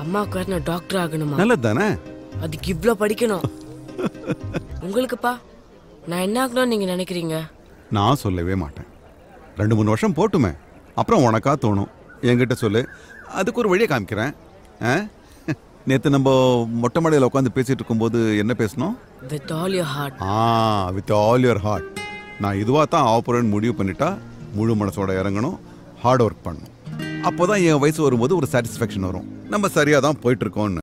அம்மாவுக்கு வேற நான் டாக்டர் ஆகணுமா நல்லது தானே அதுக்கு இவ்ளோ படிக்கணும் உங்களுக்குப்பா நான் என்ன ஆகணும்னு நீங்க நினைக்கிறீங்க நான் சொல்லவே மாட்டேன் ரெண்டு மூணு வருஷம் போட்டுமே அப்புறம் உனக்கா தோணும் என்கிட்ட சொல்லு அதுக்கு ஒரு வழியை காமிக்கிறேன் ஆ நேற்று நம்ம மொட்டை மாடியில் உட்காந்து பேசிட்டு இருக்கும்போது என்ன பேசணும் with all your heart ah with all your heart நான் இதுவாக தான் ஆக போகிறேன்னு முடிவு பண்ணிட்டா முழு மனசோட இறங்கணும் ஹார்ட் ஒர்க் பண்ணணும் அப்போ தான் என் வயசு வரும்போது ஒரு சாட்டிஸ்ஃபேக்ஷன் வரும் நம்ம சரியாக தான் போயிட்டு இருக்கோம்னு